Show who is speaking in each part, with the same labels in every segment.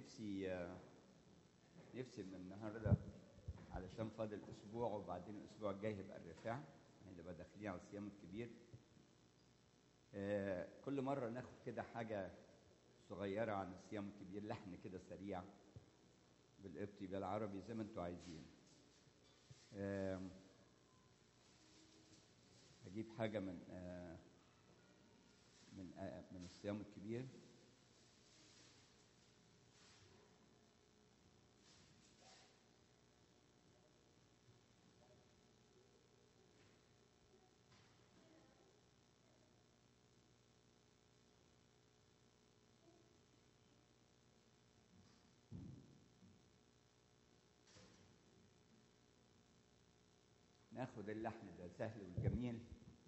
Speaker 1: نفسي آه، نفسي من النهارده علشان فاضل اسبوع وبعدين الاسبوع الجاي هيبقى الرفاع هنبقى داخلين على الصيام الكبير آه، كل مره ناخد كده حاجه صغيره عن الصيام الكبير لحن كده سريع بالقبطي بالعربي زي ما انتوا عايزين آم، هجيب حاجه من آه، من آه، من الصيام الكبير ناخد اللحن ده سهل وجميل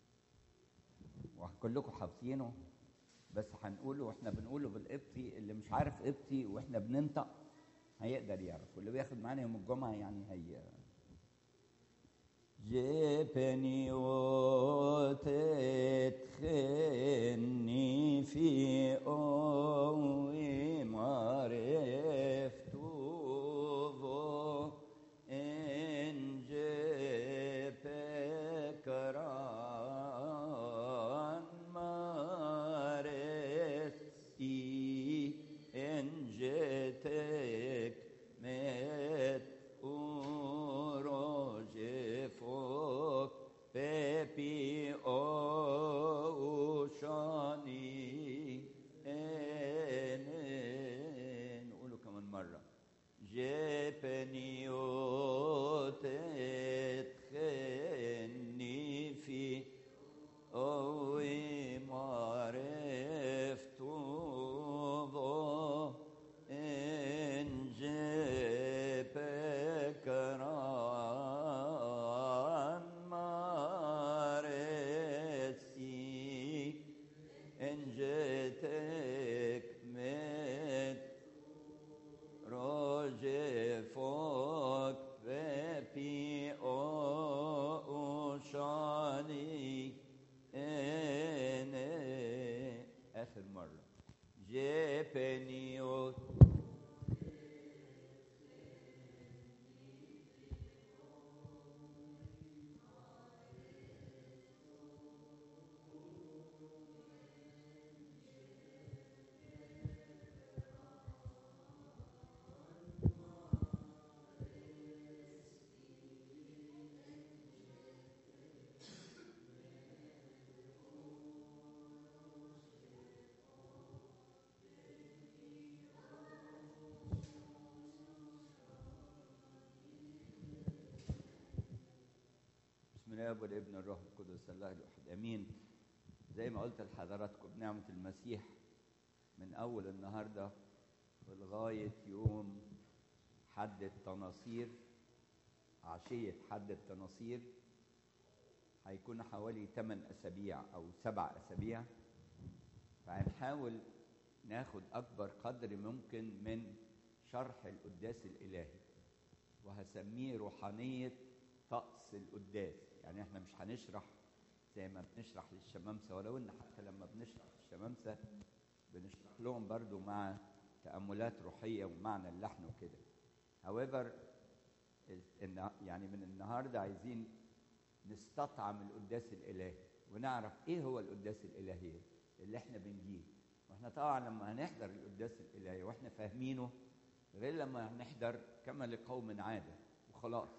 Speaker 1: وكلكم حافظينه بس هنقوله واحنا بنقوله بالقبطي اللي مش عارف قبطي واحنا بننطق هيقدر يعرف واللي بياخد معانا يوم الجمعه يعني هي جبني وتدخلني في أوي معرفته إن جبك ران مارسي إن جتك مت أوروجي فوق بيبي أوشاني إن نقوله كمان مرة جبني وتدخلني في أوي معرفته إن جبك ران مارسي إن جتك مت روجي فوق بيبي أوشاني إن آخر مرة جيبني بسم الله والابن الروح القدس الله الواحد امين زي ما قلت لحضراتكم بنعمه المسيح من اول النهارده ولغايه يوم حد التناصير عشيه حد التناصير هيكون حوالي 8 اسابيع او سبع اسابيع فهنحاول ناخد اكبر قدر ممكن من شرح القداس الالهي وهسميه روحانيه طقس القداس يعني احنا مش هنشرح زي ما بنشرح للشمامسه ولو ان حتى لما بنشرح للشمامسه بنشرح لهم برضو مع تاملات روحيه ومعنى اللحن وكده however إن يعني من النهارده عايزين نستطعم القداس الالهي ونعرف ايه هو القداس الالهي اللي احنا بنجيه واحنا طبعا لما هنحضر القداس الالهي واحنا فاهمينه غير لما هنحضر كما لقوم عاده وخلاص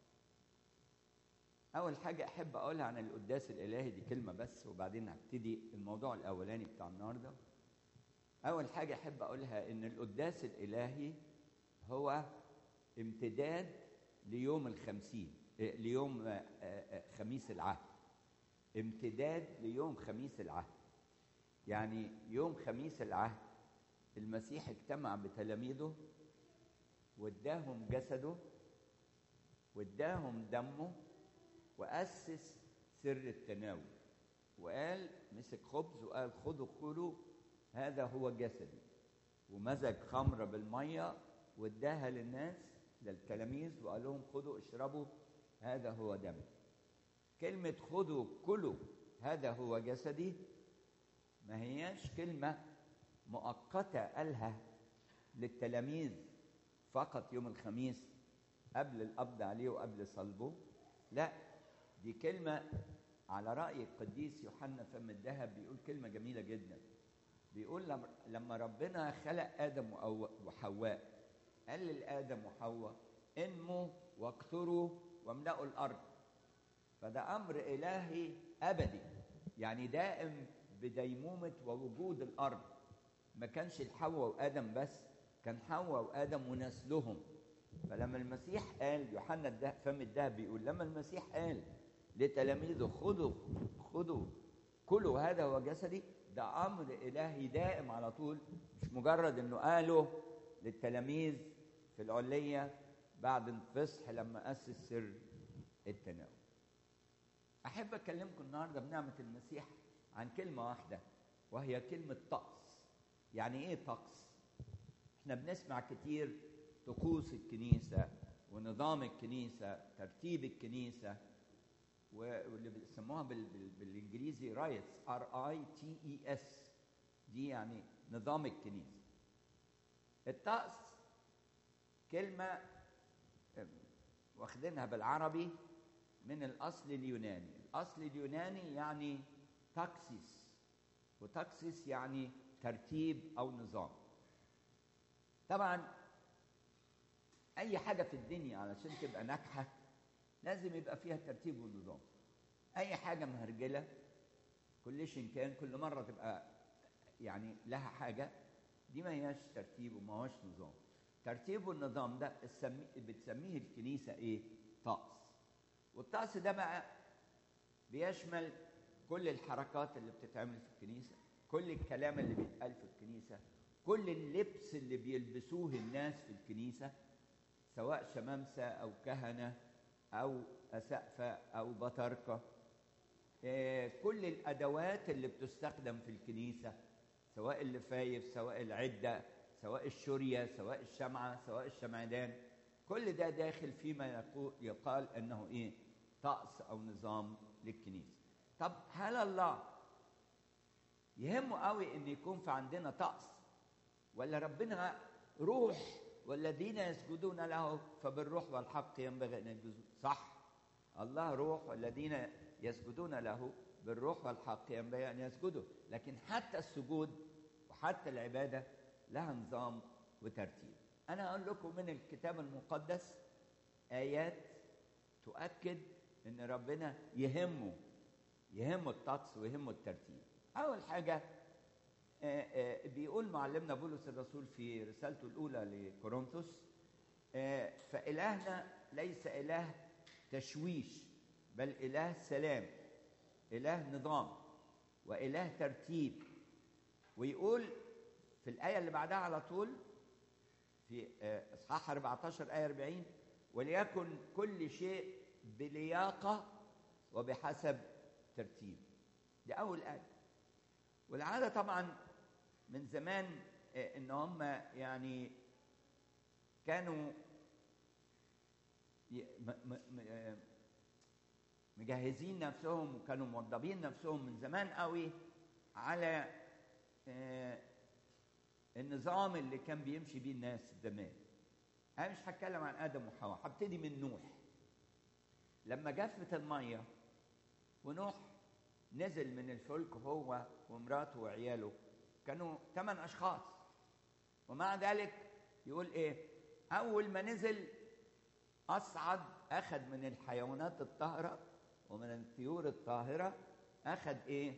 Speaker 1: أول حاجة أحب أقولها عن القداس الإلهي دي كلمة بس وبعدين هبتدي الموضوع الأولاني بتاع النهاردة. أول حاجة أحب أقولها إن القداس الإلهي هو امتداد ليوم الخمسين إيه، ليوم آه، آه، آه، خميس العهد. امتداد ليوم خميس العهد. يعني يوم خميس العهد المسيح اجتمع بتلاميذه واداهم جسده واداهم دمه وأسس سر التناول وقال مسك خبز وقال خذوا كلوا هذا هو جسدي ومزج خمرة بالمية واداها للناس للتلاميذ وقال لهم خذوا اشربوا هذا هو دمي كلمة خذوا كلوا هذا هو جسدي ما هياش كلمة مؤقتة قالها للتلاميذ فقط يوم الخميس قبل القبض عليه وقبل صلبه لا دي كلمة على رأي القديس يوحنا فم الذهب بيقول كلمة جميلة جدا بيقول لما ربنا خلق آدم وحواء قال لآدم وحواء انموا واكثروا واملأوا الأرض فده أمر إلهي أبدي يعني دائم بديمومة ووجود الأرض ما كانش الحواء وآدم بس كان حواء وآدم ونسلهم فلما المسيح قال يوحنا فم الذهب بيقول لما المسيح قال لتلاميذه خذوا خذوا كلوا هذا هو جسدي ده امر الهي دائم على طول مش مجرد انه قاله للتلاميذ في العليه بعد الفصح لما اسس سر التناول احب اكلمكم النهارده بنعمه المسيح عن كلمه واحده وهي كلمه طقس يعني ايه طقس احنا بنسمع كتير طقوس الكنيسه ونظام الكنيسه ترتيب الكنيسه واللي بيسموها بال بال بالانجليزي رايتس ار اي تي اي اس دي يعني نظام الكنيسه الطقس كلمه واخدينها بالعربي من الاصل اليوناني الاصل اليوناني يعني تاكسيس وتاكسيس يعني ترتيب او نظام طبعا اي حاجه في الدنيا علشان تبقى ناجحه لازم يبقى فيها ترتيب ونظام اي حاجه مهرجله كل شيء كان كل مره تبقى يعني لها حاجه دي ما هياش ترتيب وما هوش نظام ترتيب والنظام ده بتسميه الكنيسه ايه طقس والطقس ده بقى بيشمل كل الحركات اللي بتتعمل في الكنيسه كل الكلام اللي بيتقال في الكنيسه كل اللبس اللي بيلبسوه الناس في الكنيسه سواء شمامسه او كهنه او اسقفه او بطاركه إيه كل الادوات اللي بتستخدم في الكنيسه سواء اللفايف سواء العده سواء الشوريه سواء الشمعه سواء الشمعدان كل ده داخل فيما يقال انه ايه طقس او نظام للكنيسه طب هل الله يهمه قوي ان يكون في عندنا طقس ولا ربنا روح والذين يسجدون له فبالروح والحق ينبغي ان يسجدوا صح الله روح والذين يسجدون له بالروح والحق ينبغي ان يسجدوا لكن حتى السجود وحتى العباده لها نظام وترتيب انا اقول لكم من الكتاب المقدس ايات تؤكد ان ربنا يهمه يهمه الطقس ويهمه الترتيب اول حاجه بيقول معلمنا بولس الرسول في رسالته الاولى لكورنثوس فالهنا ليس اله تشويش بل اله سلام اله نظام واله ترتيب ويقول في الايه اللي بعدها على طول في اصحاح 14 ايه 40 وليكن كل شيء بلياقه وبحسب ترتيب دي اول ايه والعاده طبعا من زمان ان هم يعني كانوا مجهزين نفسهم وكانوا موضبين نفسهم من زمان قوي على النظام اللي كان بيمشي بيه الناس زمان انا مش هتكلم عن ادم وحواء هبتدي من نوح لما جفت الميه ونوح نزل من الفلك هو ومراته وعياله كانوا ثمان اشخاص ومع ذلك يقول ايه اول ما نزل اصعد اخذ من الحيوانات الطاهره ومن الطيور الطاهره اخذ ايه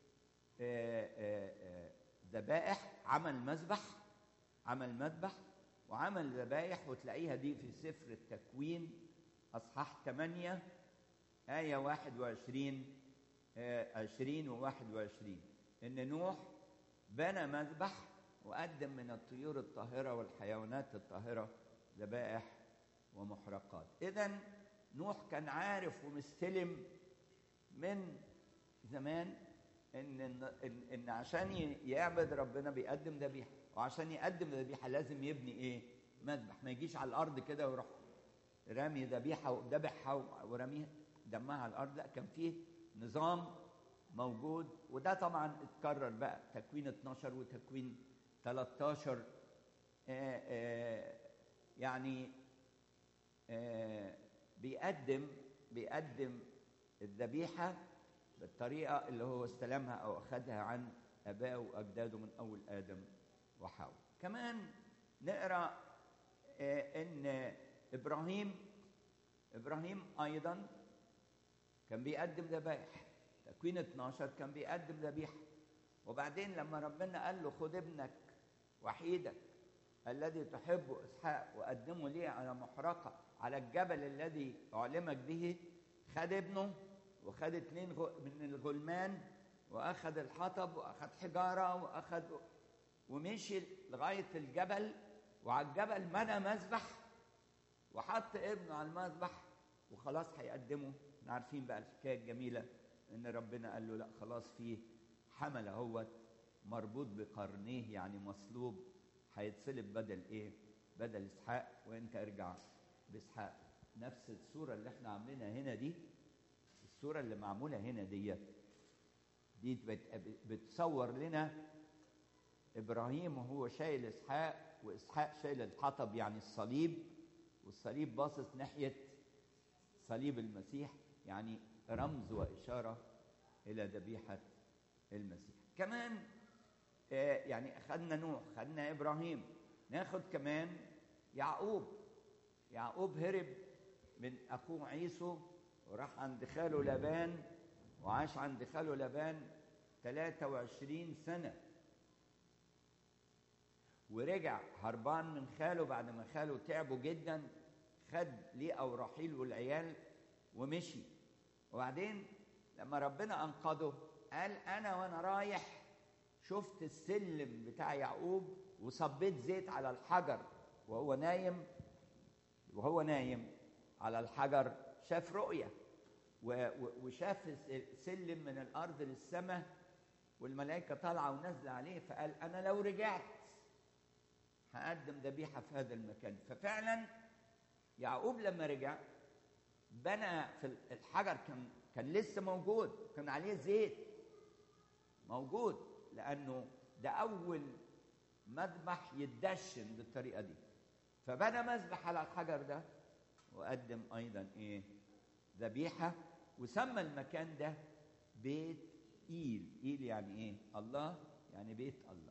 Speaker 1: ذبائح عمل مذبح عمل مذبح وعمل ذبائح وتلاقيها دي في سفر التكوين اصحاح 8 ايه 21 20 و 21 ان نوح بنى مذبح وقدم من الطيور الطاهره والحيوانات الطاهره ذبائح ومحرقات اذا نوح كان عارف ومستلم من زمان ان ان, إن عشان يعبد ربنا بيقدم ذبيحه وعشان يقدم ذبيحه لازم يبني ايه مذبح ما يجيش على الارض كده ويروح رامي ذبيحه وذبحها ورميها دمها على الارض لا كان فيه نظام موجود وده طبعا اتكرر بقى تكوين 12 وتكوين 13 آه، آه، يعني آه، بيقدم بيقدم الذبيحة بالطريقة اللي هو استلمها أو أخذها عن آبائه وأجداده من أول آدم وحواء كمان نقرأ آه، إن إبراهيم إبراهيم أيضا كان بيقدم ذبائح تكوين 12 كان بيقدم ذبيحة وبعدين لما ربنا قال له خد ابنك وحيدك الذي تحبه اسحاق وقدمه لي على محرقه على الجبل الذي اعلمك به خد ابنه وخد اتنين غ- من الغلمان واخذ الحطب واخذ حجاره واخذ ومشي لغايه الجبل وعلى الجبل بنى مذبح وحط ابنه على المذبح وخلاص هيقدمه احنا عارفين بقى الحكايه الجميله ان ربنا قال له لا خلاص في حمل اهوت مربوط بقرنيه يعني مصلوب هيتصلب بدل ايه؟ بدل اسحاق وانت ارجع باسحاق نفس الصوره اللي احنا عاملينها هنا دي الصوره اللي معموله هنا ديت دي بت- بتصور لنا ابراهيم وهو شايل اسحاق واسحاق شايل الحطب يعني الصليب والصليب باصص ناحيه صليب المسيح يعني رمز واشاره الى ذبيحه المسيح كمان آه، يعني خدنا نوح خدنا ابراهيم ناخد كمان يعقوب يعقوب هرب من اخوه عيسو وراح عند خاله لبان وعاش عند خاله لبان 23 سنه ورجع هربان من خاله بعد ما خاله تعبه جدا خد ليه ورحيل والعيال ومشي وبعدين لما ربنا انقذه قال انا وانا رايح شفت السلم بتاع يعقوب وصبيت زيت على الحجر وهو نايم وهو نايم على الحجر شاف رؤية و- و- وشاف الس- سلم من الأرض للسماء والملائكة طالعة ونازلة عليه فقال أنا لو رجعت هقدم ذبيحة في هذا المكان ففعلا يعقوب لما رجع بنى في الحجر كان كان لسه موجود كان عليه زيت موجود لانه ده اول مذبح يتدشن بالطريقه دي فبنى مذبح على الحجر ده وقدم ايضا ايه ذبيحه وسمى المكان ده بيت ايل ايل يعني ايه الله يعني بيت الله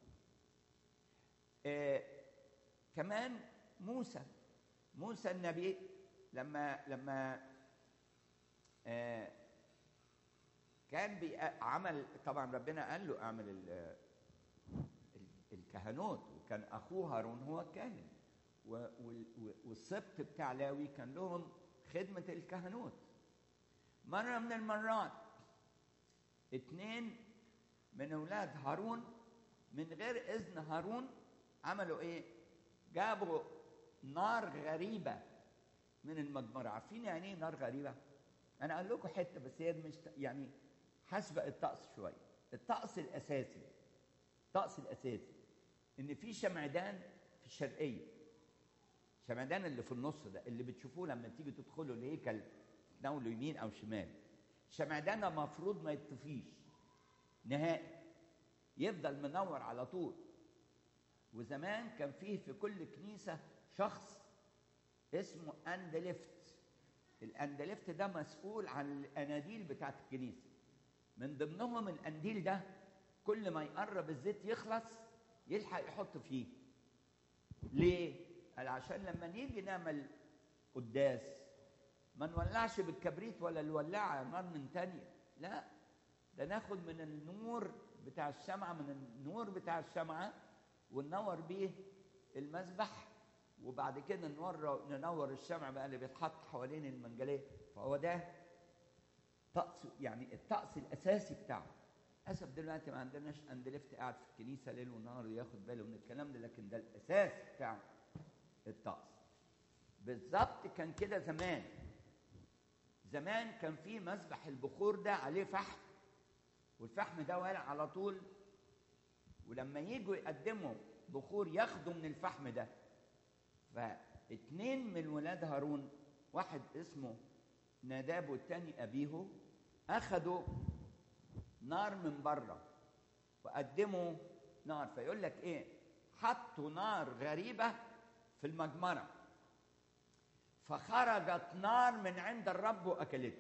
Speaker 1: آه كمان موسى موسى النبي لما لما آه كان بي- عمل طبعا ربنا قال له اعمل ال- ال- الكهنوت وكان اخوه هارون هو الكاهن و- وال- و- والسبط بتاع لاوي كان لهم خدمه الكهنوت مره من المرات اتنين من اولاد هارون من غير اذن هارون عملوا ايه جابوا نار غريبه من المجمره عارفين يعني ايه نار غريبه انا اقول لكم حته بس هي مش يعني حسب الطقس شويه الطقس الاساسي الطقس الاساسي ان في شمعدان في الشرقيه شمعدان اللي في النص ده اللي بتشوفوه لما تيجي تدخلوا الهيكل تناولوا يمين او شمال الشمعدان ده المفروض ما يطفيش نهائي يفضل منور على طول وزمان كان فيه في كل كنيسه شخص اسمه اندلفت الاندلفت ده مسؤول عن الاناديل بتاعت الكنيسه من ضمنهم الانديل ده كل ما يقرب الزيت يخلص يلحق يحط فيه ليه قال عشان لما نيجي نعمل قداس ما نولعش بالكبريت ولا الولاعه نار من تانية لا ده ناخد من النور بتاع الشمعة من النور بتاع الشمعة وننور بيه المذبح وبعد كده ننور ننور الشمع بقى اللي بيتحط حوالين المنجليه فهو ده طقس يعني الطقس الاساسي بتاعه للاسف دلوقتي ما عندناش اندلفت قاعد في الكنيسه ليل ونهار ياخد باله من الكلام ده لكن ده الاساس بتاع الطقس بالظبط كان كده زمان زمان كان في مسبح البخور ده عليه فحم والفحم ده والع على طول ولما يجوا يقدموا بخور ياخدوا من الفحم ده فاتنين من ولاد هارون واحد اسمه ناداب والتاني أبيه أخدوا نار من بره وقدموا نار فيقول لك إيه حطوا نار غريبة في المجمرة فخرجت نار من عند الرب وأكلته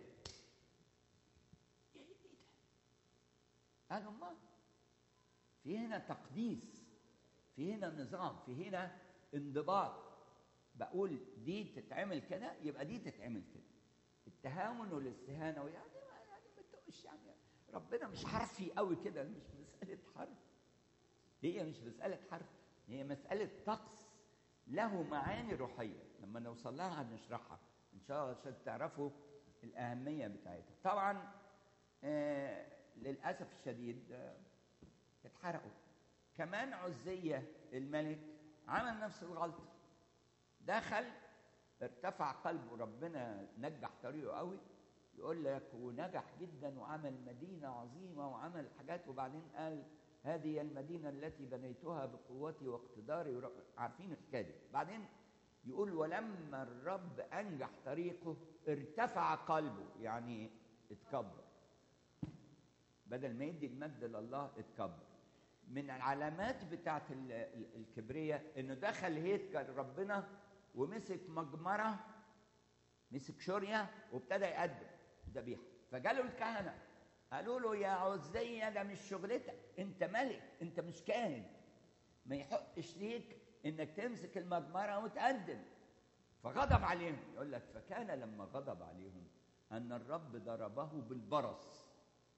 Speaker 1: ايه ده؟ قالوا الله في هنا تقديس في هنا نظام في هنا انضباط بقول دي تتعمل كده يبقى دي تتعمل كده التهاون والاستهانه يعني ما يعني ما تقولش يعني ربنا مش حرفي قوي كده مش مساله حرف هي مش مساله حرف هي مساله طقس له معاني روحيه لما نوصل لها هنشرحها ان شاء الله عشان تعرفوا الاهميه بتاعتها طبعا آه للاسف الشديد آه اتحرقوا كمان عزيه الملك عمل نفس الغلطه دخل ارتفع قلبه ربنا نجح طريقه قوي يقول لك ونجح جدا وعمل مدينة عظيمة وعمل حاجات وبعدين قال هذه المدينة التي بنيتها بقوتي واقتداري عارفين الحكاية دي بعدين يقول ولما الرب أنجح طريقه ارتفع قلبه يعني اتكبر بدل ما يدي المجد لله اتكبر من العلامات بتاعت الكبرية انه دخل هيكل ربنا ومسك مجمرة مسك شورية وابتدى يقدم ذبيحة فجاله الكهنة قالوا له يا عزية ده مش شغلتك انت ملك انت مش كاهن ما يحقش ليك انك تمسك المجمرة وتقدم فغضب عليهم يقول لك فكان لما غضب عليهم ان الرب ضربه بالبرص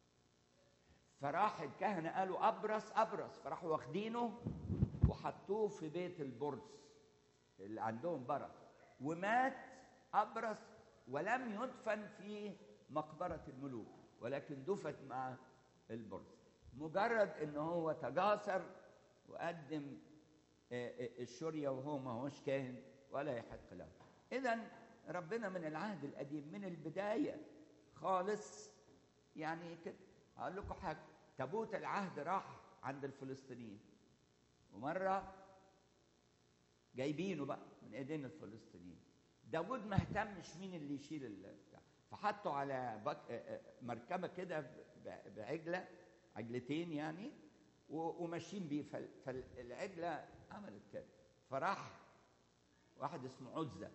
Speaker 1: فراح الكهنة قالوا أبرص أبرص فراحوا واخدينه وحطوه في بيت البرص اللي عندهم برص ومات أبرص ولم يدفن في مقبرة الملوك ولكن دفن مع البرص مجرد ان هو تجاسر وقدم الشرية وهو ما هوش كاهن ولا يحق له اذا ربنا من العهد القديم من البداية خالص يعني كده هقول لكم حاجة تابوت العهد راح عند الفلسطينيين ومرة جايبينه بقى من ايدين الفلسطينيين داود ما اهتمش مين اللي يشيل البتاع فحطوا على بك مركبة كده بعجلة عجلتين يعني وماشيين بيه فالعجلة عملت كده فراح واحد اسمه عزة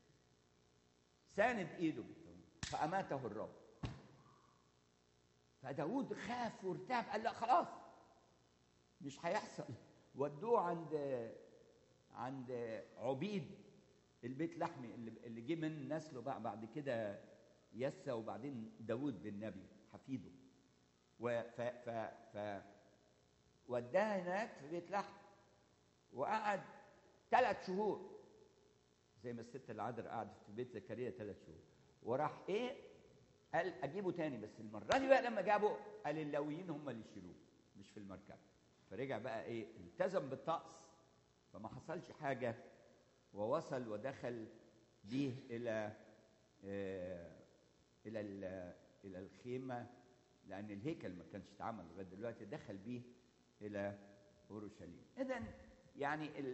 Speaker 1: ساند ايده فأماته الرب فداود خاف وارتعب قال لا خلاص مش هيحصل ودوه عند عند عبيد البيت لحمي اللي اللي جه من نسله بقى بعد كده يسى وبعدين داود بالنبي حفيده و ف ف ف وداه هناك في بيت لحم وقعد ثلاث شهور زي ما الست العذراء قعدت في بيت زكريا ثلاث شهور وراح ايه قال اجيبه تاني بس المره دي بقى لما جابه قال اللاويين هم اللي يشيلوه مش في المركبه فرجع بقى ايه التزم بالطقس فما حصلش حاجه ووصل ودخل بيه الى آه الى الى الخيمه لان الهيكل ما كانش اتعمل لغايه دلوقتي دخل بيه الى اورشليم اذا يعني ال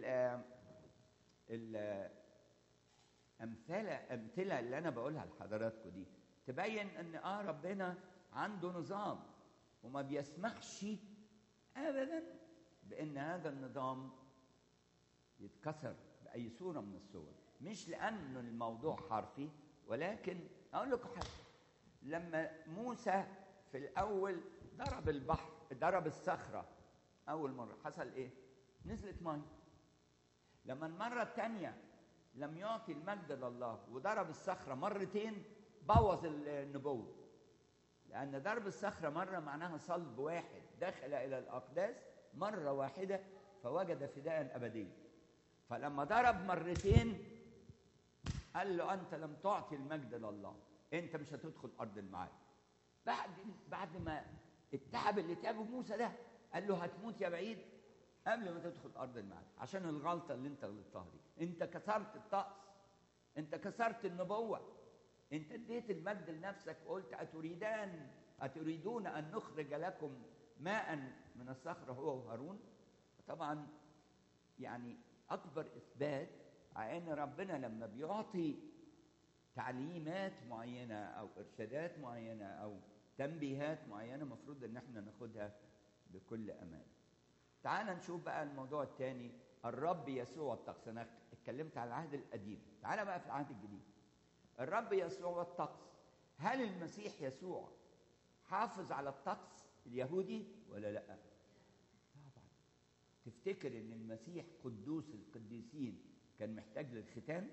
Speaker 1: ال امثله امثله اللي انا بقولها لحضراتكم دي تبين ان اه ربنا عنده نظام وما بيسمحش ابدا بان هذا النظام يتكسر باي صوره من الصور مش لان الموضوع حرفي ولكن اقول لكم حاجه لما موسى في الاول ضرب البحر ضرب الصخره اول مره حصل ايه نزلت ميه لما المره الثانيه لم يعطي المجد لله وضرب الصخره مرتين بوظ النبوه لان ضرب الصخره مره معناها صلب واحد دخل الى الاقداس مره واحده فوجد فداء ابديا فلما ضرب مرتين قال له انت لم تعطي المجد لله انت مش هتدخل ارض الميعاد بعد بعد ما التعب اللي تعبه موسى ده قال له هتموت يا بعيد قبل ما تدخل ارض الميعاد عشان الغلطه اللي انت غلطتها دي انت كسرت الطقس انت كسرت النبوه انت اديت المجد لنفسك وقلت اتريدان اتريدون ان نخرج لكم ماء من الصخره هو وهارون طبعا يعني اكبر اثبات على ان ربنا لما بيعطي تعليمات معينه او ارشادات معينه او تنبيهات معينه المفروض ان احنا ناخدها بكل امان تعال نشوف بقى الموضوع الثاني الرب يسوع الطقس انا اتكلمت على العهد القديم تعال بقى في العهد الجديد الرب يسوع الطقس هل المسيح يسوع حافظ على الطقس اليهودي ولا لا طبعا تفتكر ان المسيح قدوس القديسين كان محتاج للختان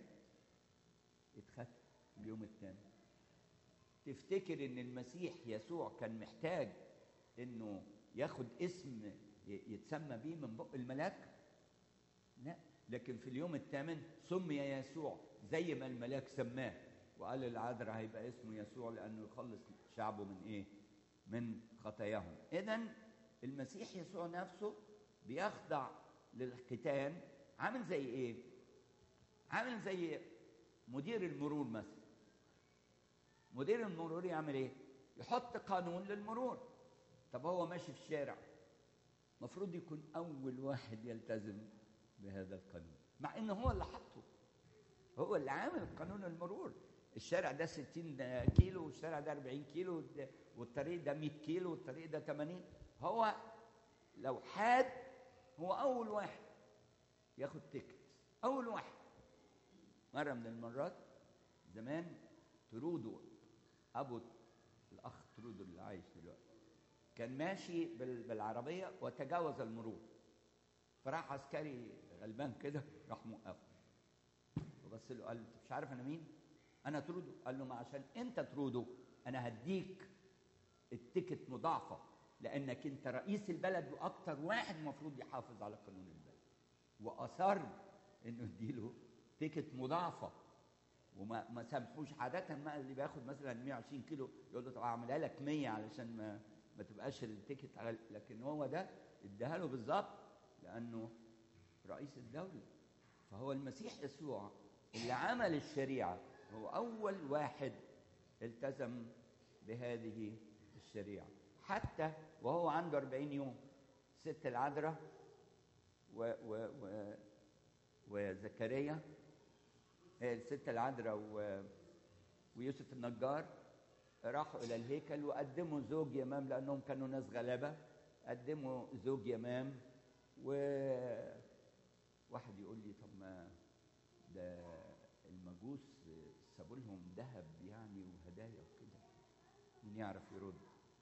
Speaker 1: اتختم اليوم الثاني تفتكر ان المسيح يسوع كان محتاج انه ياخد اسم يتسمى بيه من بق الملاك لا لكن في اليوم الثامن سمي يسوع زي ما الملاك سماه وقال للعذراء هيبقى اسمه يسوع لانه يخلص شعبه من ايه من خطاياهم اذا المسيح يسوع نفسه بيخضع للختان عامل زي ايه عامل زي مدير المرور مثلا مدير المرور يعمل ايه يحط قانون للمرور طب هو ماشي في الشارع المفروض يكون اول واحد يلتزم بهذا القانون مع ان هو اللي حطه هو اللي عامل قانون المرور الشارع ده 60 كيلو والشارع ده 40 كيلو والطريق ده 100 كيلو والطريق ده 80 هو لو حاد هو اول واحد ياخد تيكت اول واحد مره من المرات زمان ترودو ابو الاخ ترودو اللي عايش دلوقتي كان ماشي بالعربيه وتجاوز المرور فراح عسكري غلبان كده راح موقفه وبص له قال له مش عارف انا مين؟ انا ترودو قال له ما عشان انت ترودو انا هديك التيكت مضاعفه لانك انت رئيس البلد واكتر واحد المفروض يحافظ على قانون البلد واصر انه يديله تيكت مضاعفه وما ما سامحوش عاده ما اللي بياخد مثلا 120 كيلو يقول له طب اعملها لك 100 علشان ما ما تبقاش التيكت على لكن هو ده اداها له بالظبط لانه رئيس الدوله فهو المسيح يسوع اللي عمل الشريعه هو اول واحد التزم بهذه الشريعه حتى وهو عنده 40 يوم ست العذراء و و و وزكريا الست العذراء و ويوسف النجار راحوا الى الهيكل وقدموا زوج يمام لانهم كانوا ناس غلابه قدموا زوج يمام و واحد يقول لي طب ما ده المجوس سابوا لهم ذهب يعني وهدايا وكده مين يعرف يرد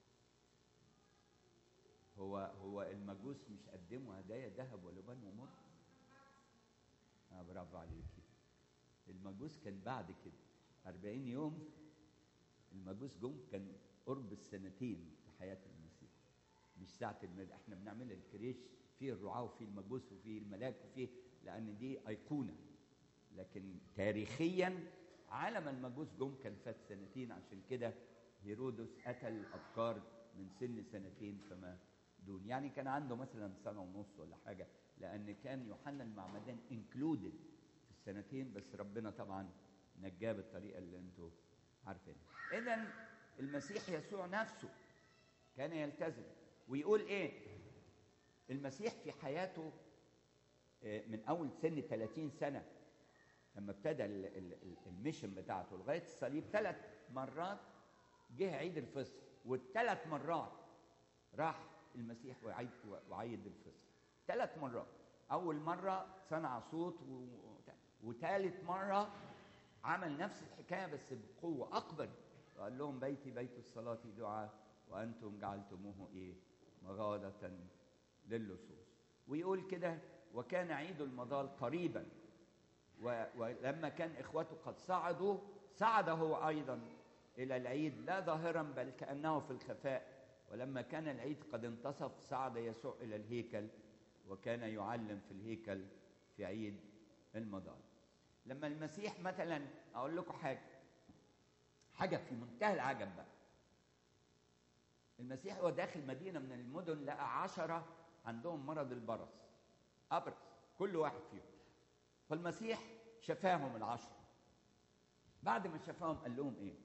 Speaker 1: هو هو المجوس مش قدموا هدايا ذهب ولبان ومر اه برافو عليكي المجوس كان بعد كده 40 يوم المجوس جم كان قرب السنتين في حياه المسيح مش ساعه الميلاد احنا بنعمل الكريش فيه الرعاه وفيه المجوس وفيه الملاك وفيه لان دي ايقونه لكن تاريخيا عالم المجوس جم كان فات سنتين عشان كده هيرودس قتل الابكار من سن سنتين فما دون يعني كان عنده مثلا سنه ونص ولا حاجه لان كان يوحنا المعمدان انكلودد في السنتين بس ربنا طبعا نجاه بالطريقه اللي انتوا عارفينها اذا المسيح يسوع نفسه كان يلتزم ويقول ايه المسيح في حياته من اول سن 30 سنه لما ابتدى الميشن بتاعته لغايه الصليب ثلاث مرات جه عيد الفصح والثلاث مرات راح المسيح وعيد وعيد الفصح ثلاث مرات اول مره صنع صوت و... وثالث مره عمل نفس الحكايه بس بقوه اكبر وقال لهم بيتي بيت الصلاه دعاء وانتم جعلتموه ايه مغاضه للصوص ويقول كده وكان عيد المضال قريبا و... ولما كان اخوته قد صعدوا صعد هو ايضا الى العيد لا ظاهرا بل كانه في الخفاء ولما كان العيد قد انتصف صعد يسوع الى الهيكل وكان يعلم في الهيكل في عيد المضال لما المسيح مثلا اقول لكم حاجه حاجه في منتهى العجب بقى المسيح هو داخل مدينه من المدن لقى عشرة عندهم مرض البرص ابرص كل واحد فيهم فالمسيح شفاهم العشرة بعد ما شفاهم قال لهم ايه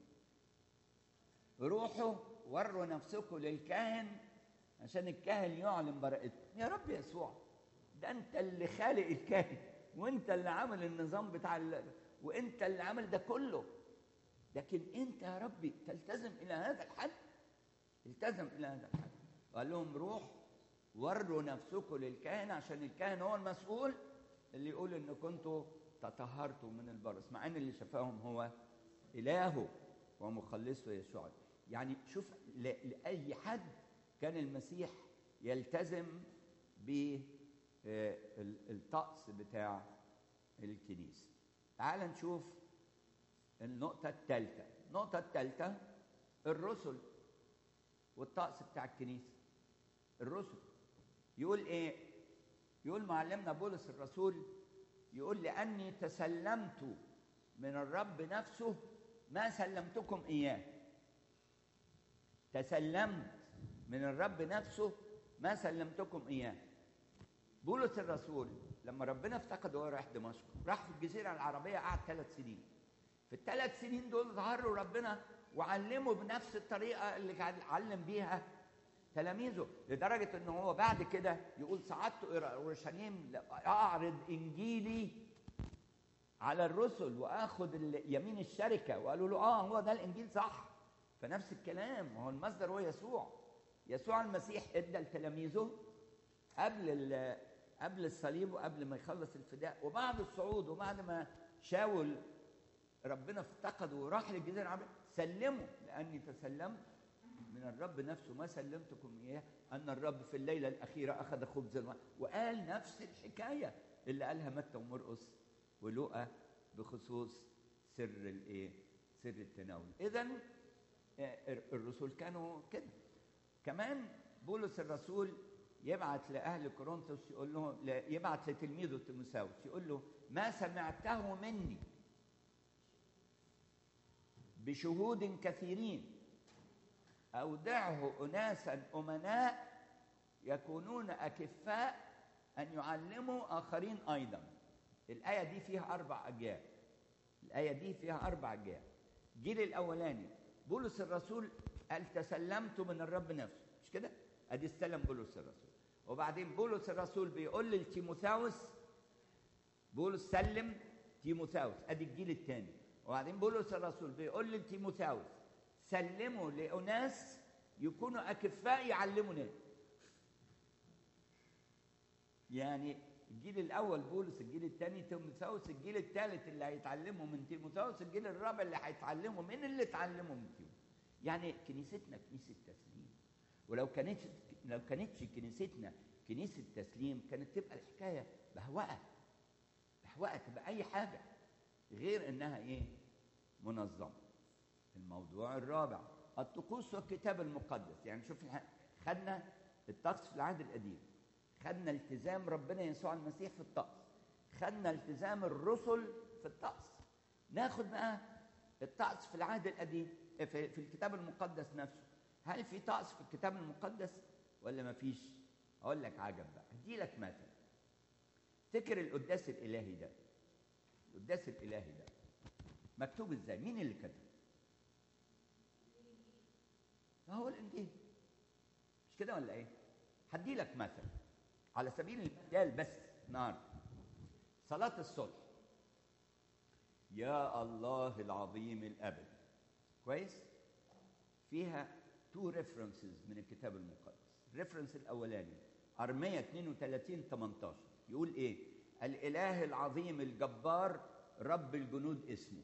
Speaker 1: روحوا وروا نفسكم للكاهن عشان الكاهن يعلن براءتكم يا رب يسوع ده انت اللي خالق الكاهن وانت اللي عامل النظام بتاع ال... وانت اللي عامل ده كله لكن انت يا ربي تلتزم الى هذا الحد التزم الى هذا الحد قال لهم روح وروا نفسكم للكاهن عشان الكاهن هو المسؤول اللي يقول ان كنتوا تطهرتوا من البرص مع ان اللي شفاهم هو الهه ومخلصه يسوع يعني شوف ل- لاي حد كان المسيح يلتزم بالطقس بتاع الكنيسه تعال نشوف النقطه الثالثه النقطه الثالثه الرسل والطقس بتاع الكنيسه الرسل يقول ايه يقول معلمنا بولس الرسول يقول لاني تسلمت من الرب نفسه ما سلمتكم اياه تسلمت من الرب نفسه ما سلمتكم اياه بولس الرسول لما ربنا افتقده وهو رايح دمشق راح في الجزيره العربيه قعد ثلاث سنين في الثلاث سنين دول ظهر له ربنا وعلمه بنفس الطريقه اللي كان علم بيها تلاميذه لدرجه ان هو بعد كده يقول صعدت الى اورشليم اعرض انجيلي على الرسل واخذ ال- يمين الشركه وقالوا له اه هو ده الانجيل صح فنفس الكلام هو المصدر هو يسوع يسوع المسيح ادى لتلاميذه قبل ال- قبل الصليب وقبل ما يخلص الفداء وبعد الصعود وبعد ما شاول ربنا افتقده وراح للجزيره العربيه سلمه لاني تسلمت من الرب نفسه ما سلمتكم اياه ان الرب في الليله الاخيره اخذ خبزا و- وقال نفس الحكايه اللي قالها متى ومرقس ولوقا بخصوص سر الايه؟ سر التناول. اذا الرسل كانوا كده. كمان بولس الرسول يبعت لاهل كورنثوس يقول لهم لا- يبعت لتلميذه تيموثاوس يقول له ما سمعته مني بشهود كثيرين أودعه أناسا أمناء يكونون أكفاء أن يعلموا آخرين أيضا الآية دي فيها أربع أجيال الآية دي فيها أربع أجيال الجيل الأولاني بولس الرسول قال تسلمت من الرب نفسه مش كده؟ أدي استلم بولس الرسول وبعدين بولس الرسول بيقول لتيموثاوس بولس سلم تيموثاوس ادي الجيل الثاني وبعدين بولس الرسول بيقول لتيموثاوس سلموا لأناس يكونوا أكفاء يعلموا ناس يعني الجيل الأول بولس الجيل الثاني تيموثاوس الجيل الثالث اللي هيتعلموا من تيموثاوس الجيل الرابع اللي هيتعلموا من اللي اتعلموا من تيموثاوس يعني كنيستنا كنيسة تسليم ولو كانت لو كانتش كنيستنا كنيسة تسليم كانت تبقى الحكاية بهوأة بهوأة تبقى أي حاجة غير إنها إيه؟ منظمة الموضوع الرابع الطقوس والكتاب المقدس يعني شوف الح- خدنا الطقس في العهد القديم خدنا التزام ربنا يسوع المسيح في الطقس خدنا التزام الرسل في الطقس ناخد بقى الطقس في العهد القديم في, في الكتاب المقدس نفسه هل في طقس في الكتاب المقدس ولا ما فيش اقول لك عجب بقى ادي لك مثل افتكر القداس الالهي ده القداس الالهي ده مكتوب ازاي مين اللي كتب ما هو الانجيل مش كده ولا ايه هدي لك مثل على سبيل المثال بس النهارده صلاه الصلح يا الله العظيم الابدي كويس فيها تو ريفرنسز من الكتاب المقدس الريفرنس الاولاني ارميه 32 18 يقول ايه الاله العظيم الجبار رب الجنود اسمه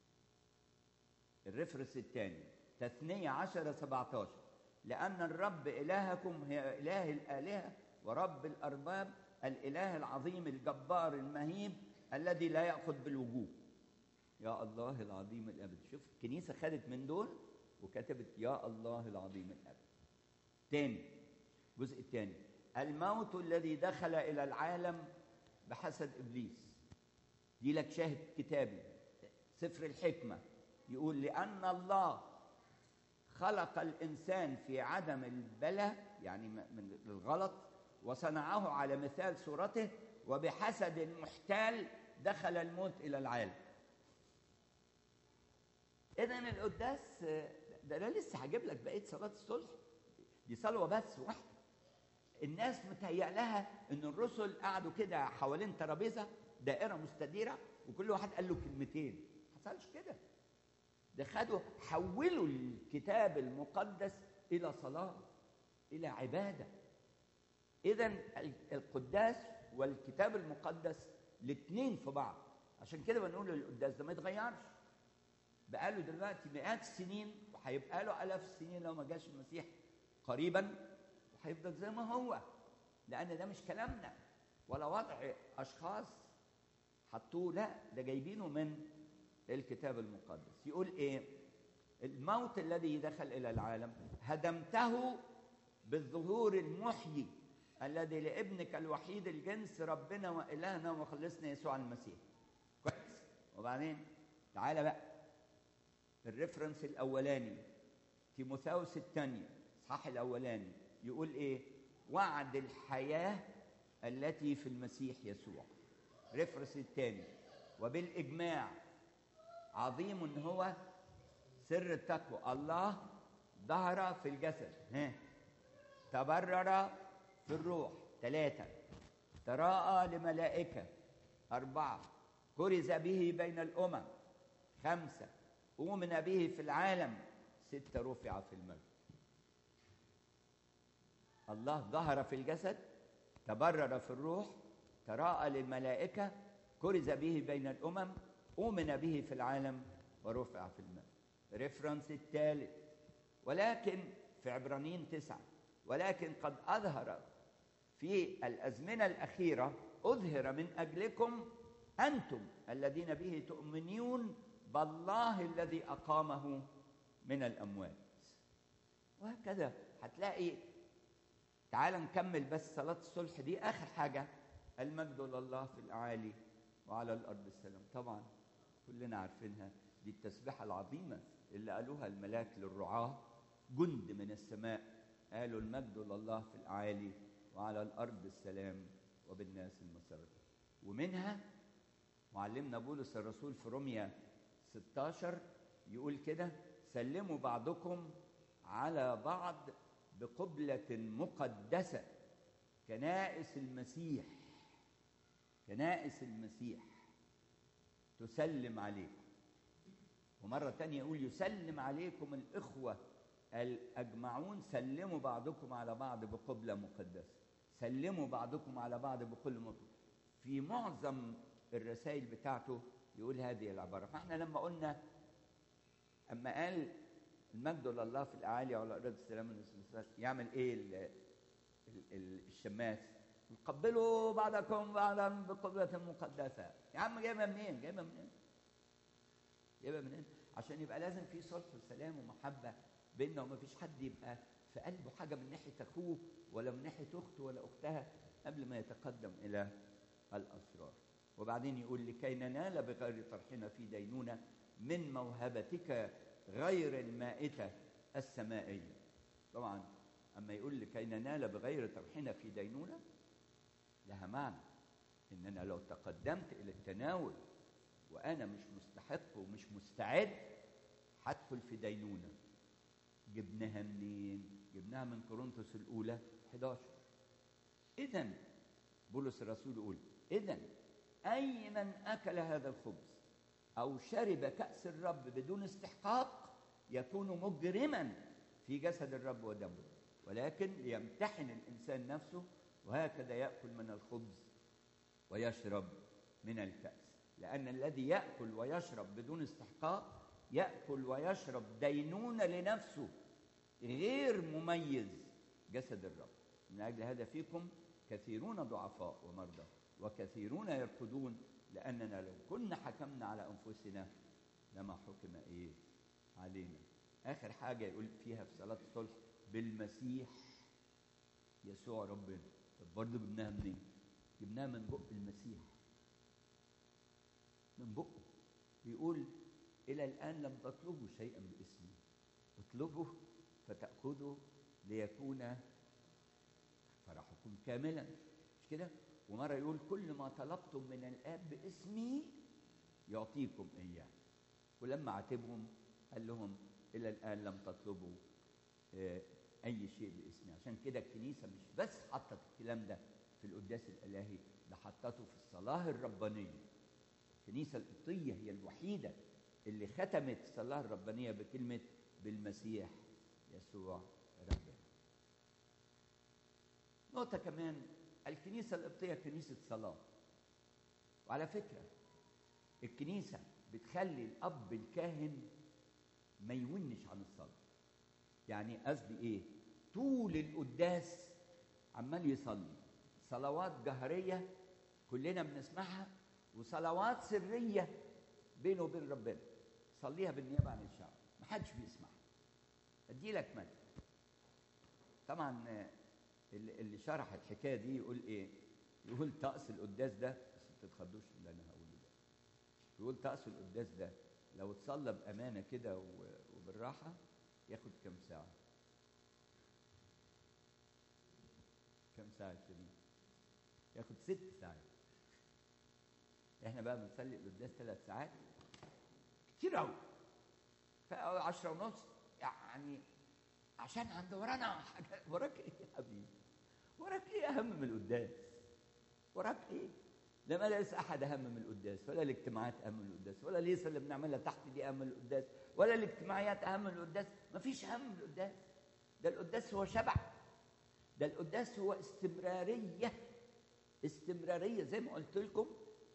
Speaker 1: الريفرنس الثاني تثنية عشرة 17 لأن الرب إلهكم هي إله الآلهة ورب الأرباب الإله العظيم الجبار المهيب الذي لا يأخذ بالوجوه يا الله العظيم الأبد شوف الكنيسة خدت من دول وكتبت يا الله العظيم الأبد تاني الجزء الثاني الموت الذي دخل إلى العالم بحسد إبليس دي لك شاهد كتابي سفر الحكمة يقول لأن الله خلق الإنسان في عدم البلاء يعني من الغلط وصنعه على مثال صورته وبحسد محتال دخل الموت إلى العالم إذا القداس ده أنا لسه هجيب لك بقية صلاة الصلح دي صلوة بس واحدة الناس متهيأ لها إن الرسل قعدوا كده حوالين ترابيزة دائرة مستديرة وكل واحد قال له كلمتين ما حصلش كده ده خدوا حولوا الكتاب المقدس الى صلاه الى عباده اذا القداس والكتاب المقدس الاثنين في بعض عشان كده بنقول القداس ده ما يتغيرش بقاله دلوقتي مئات السنين وهيبقى له الاف السنين لو ما جاش المسيح قريبا وهيفضل زي ما هو لان ده مش كلامنا ولا وضع اشخاص حطوه لا ده جايبينه من الكتاب المقدس يقول ايه الموت الذي دخل الى العالم هدمته بالظهور المحيي الذي لابنك الوحيد الجنس ربنا والهنا ومخلصنا يسوع المسيح كويس وبعدين تعالى بقى الريفرنس الاولاني تيموثاوس الثانيه اصحاح الاولاني يقول ايه وعد الحياه التي في المسيح يسوع ريفرنس الثاني وبالاجماع عظيم هو سر التقوى الله ظهر في الجسد ها تبرر في الروح ثلاثة تراءى لملائكة أربعة كرز به بين الأمم خمسة أؤمن به في العالم ستة رفع في المجد الله ظهر في الجسد تبرر في الروح تراءى للملائكة كرز به بين الأمم أؤمن به في العالم ورفع في المجد ريفرنس الثالث ولكن في عبرانيين تسعة ولكن قد أظهر في الأزمنة الأخيرة أظهر من أجلكم أنتم الذين به تؤمنون بالله الذي أقامه من الأموات وهكذا هتلاقي تعال نكمل بس صلاة الصلح دي آخر حاجة المجد لله في الأعالي وعلى الأرض السلام طبعا كلنا عارفينها دي التسبيحة العظيمة اللي قالوها الملاك للرعاة جند من السماء قالوا المجد لله في الأعالي وعلى الأرض السلام وبالناس المسرة ومنها معلمنا بولس الرسول في روميا 16 يقول كده سلموا بعضكم على بعض بقبلة مقدسة كنائس المسيح كنائس المسيح تسلم عليكم ومرة تانية يقول يسلم عليكم الإخوة الأجمعون سلموا بعضكم على بعض بقبلة مقدسة سلموا بعضكم على بعض بكل مطلق في معظم الرسائل بتاعته يقول هذه العبارة فاحنا لما قلنا أما قال المجد لله في الأعالي وعلى أرض السلام يعمل إيه ال ال ال الشماس قبلوا بعضكم بعضا بقبلة مقدسة يا عم جايبها منين؟ جايبها منين؟ جايبها منين؟ عشان يبقى لازم في صلح وسلام ومحبة بيننا وما فيش حد يبقى في قلبه حاجة من ناحية أخوه ولا من ناحية أخته ولا أختها قبل ما يتقدم إلى الأسرار وبعدين يقول لكي ننال بغير طرحنا في دينونة من موهبتك غير المائتة السمائية طبعا أما يقول لكي ننال بغير طرحنا في دينونة لها معنى إننا لو تقدمت إلى التناول وأنا مش مستحق ومش مستعد هدخل في دينونة جبناها منين؟ جبناها من كورنثوس الأولى 11 إذا بولس الرسول يقول إذا أي من أكل هذا الخبز أو شرب كأس الرب بدون استحقاق يكون مجرما في جسد الرب ودمه ولكن ليمتحن الإنسان نفسه وهكذا يأكل من الخبز ويشرب من الكأس لأن الذي يأكل ويشرب بدون استحقاق يأكل ويشرب دينونة لنفسه غير مميز جسد الرب من أجل هذا فيكم كثيرون ضعفاء ومرضى وكثيرون يرقدون لأننا لو كنا حكمنا على أنفسنا لما حكم إيه علينا آخر حاجة يقول فيها في صلاة الصلح بالمسيح يسوع ربنا طب برضه جبناها منين؟ جبناها من بق المسيح من بقه بيقول إلى الآن لم تطلبوا شيئا باسمي اطلبوا فتأخذوا ليكون فرحكم كاملا مش كده؟ ومرة يقول كل ما طلبتم من الآب باسمي يعطيكم إياه ولما عاتبهم قال لهم إلى الآن لم تطلبوا أي شيء باسمي عشان كده الكنيسة مش بس حطت الكلام ده في القداس الإلهي ده حطته في الصلاة الربانية الكنيسة القبطية هي الوحيدة اللي ختمت الصلاة الربانية بكلمة بالمسيح يسوع ربنا نقطة كمان الكنيسة القبطية كنيسة صلاة وعلى فكرة الكنيسة بتخلي الأب الكاهن ما يونش عن الصلاة يعني قصدي إيه طول القداس عمال يصلي صلوات جهرية كلنا بنسمعها وصلوات سرية بينه وبين ربنا صليها بالنيابة عن الشعب محدش بيسمعها ادي لك مثل طبعا اللي اللي شرح الحكايه دي يقول ايه يقول طقس القداس ده بس ما تتخضوش من اللي انا هقوله ده يقول طقس القداس ده لو اتصلى بامانه كده و- وبالراحه ياخد كام ساعه كام ساعه يا شيرين ياخد ست ساعات احنا بقى بنصلي القداس ثلاث ساعات كتير قوي عشرة ونص يعني عشان عند ورانا حاجة وراك ايه يا حبيبي وراك ايه اهم من القداس وراك ايه لا ليس احد اهم من القداس ولا الاجتماعات اهم من القداس ولا ليس اللي بنعملها تحت دي اهم من القداس ولا الاجتماعيات اهم من القداس مفيش اهم من القداس ده القداس هو شبع ده القداس هو استمراريه استمراريه زي ما قلت لكم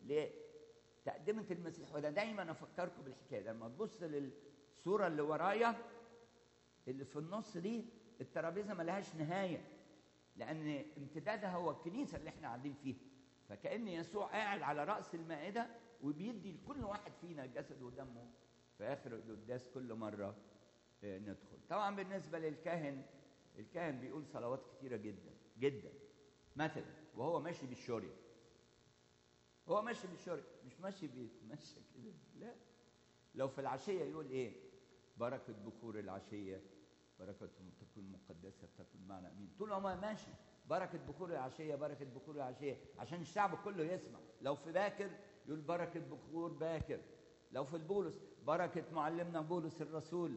Speaker 1: لتقدمه المسيح وده دايما افكركم بالحكايه ده لما تبص للصوره اللي ورايا اللي في النص دي الترابيزه ملهاش نهايه لان امتدادها هو الكنيسه اللي احنا قاعدين فيها فكان يسوع قاعد على راس المائده وبيدي لكل واحد فينا جسده ودمه في اخر القداس كل مره آه، ندخل طبعا بالنسبه للكاهن الكاهن بيقول صلوات كتيره جدا جدا مثلا وهو ماشي بالشوريه هو ماشي بالشوريه مش ماشي بيتمشى كده لا لو في العشيه يقول ايه بركه بخور العشيه بركتهم تكون مقدسه تكون معنا امين طول ما هو ماشي بركه بخور العشيه بركه بخور العشيه عشان الشعب كله يسمع لو في باكر يقول بركه بخور باكر لو في البولس بركه معلمنا بولس الرسول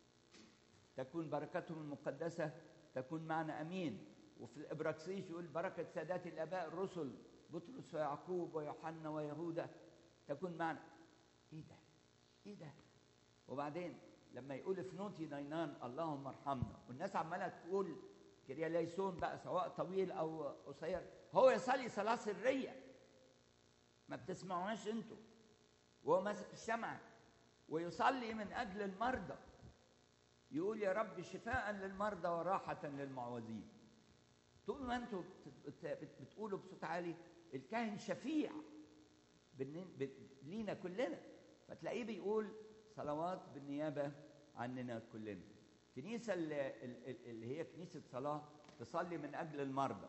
Speaker 1: تكون بركتهم المقدسه تكون معنا امين وفي الابراكسيس يقول بركه سادات الاباء الرسل بطرس ويعقوب ويوحنا ويهوذا تكون معنا ايه ده ايه ده وبعدين لما يقول فنوتي نينان اللهم ارحمنا والناس عماله تقول كرياليسون بقى سواء طويل او قصير هو يصلي صلاه سريه ما بتسمعوهاش انتوا وهو ماسك الشمعه ويصلي من اجل المرضى يقول يا رب شفاء للمرضى وراحه للمعوزين طول ما انتوا بت- بت- بتقولوا بصوت عالي الكاهن شفيع بالن- ب- لينا كلنا فتلاقيه بيقول صلوات بالنيابه عننا كلنا الكنيسه اللي, اللي هي كنيسه صلاه تصلي من اجل المرضى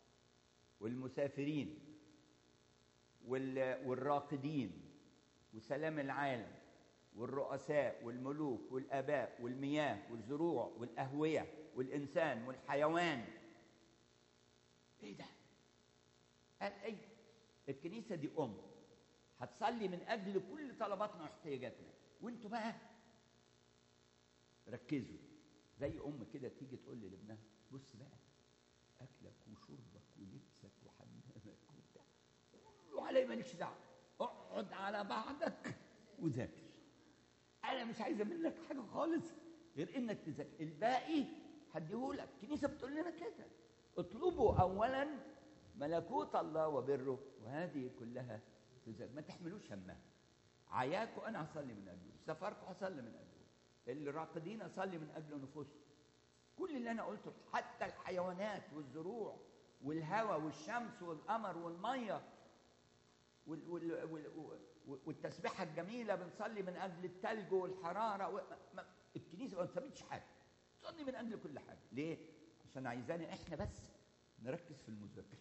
Speaker 1: والمسافرين وال- والراقدين وسلام العالم والرؤساء والملوك والاباء والمياه والزروع والاهويه والانسان والحيوان ايه ده قال ايه الكنيسه دي ام هتصلي من اجل كل طلباتنا واحتياجاتنا وانتوا بقى ركزوا زي ام كده تيجي تقول لابنها بص بقى اكلك وشربك ولبسك وحمامك وبتاع كله علي مالكش دعوه اقعد على بعضك وذاكر انا مش عايزه منك حاجه خالص غير انك تذاكر الباقي هديهولك الكنيسه بتقول لنا كده اطلبوا اولا ملكوت الله وبره وهذه كلها تزاد ما تحملوش همها عياكم انا هصلي من اجله سفركم هصلي من اجله اللي راقدين اصلي من اجل نفوسهم كل اللي انا قلته حتى الحيوانات والزروع والهواء والشمس والقمر والميه وال وال وال وال والتسبيحه الجميله بنصلي من اجل الثلج والحراره و... ما... الكنيسه ما بتثبتش حاجه تصلي من اجل كل حاجه ليه عشان عايزانا احنا بس نركز في المذاكره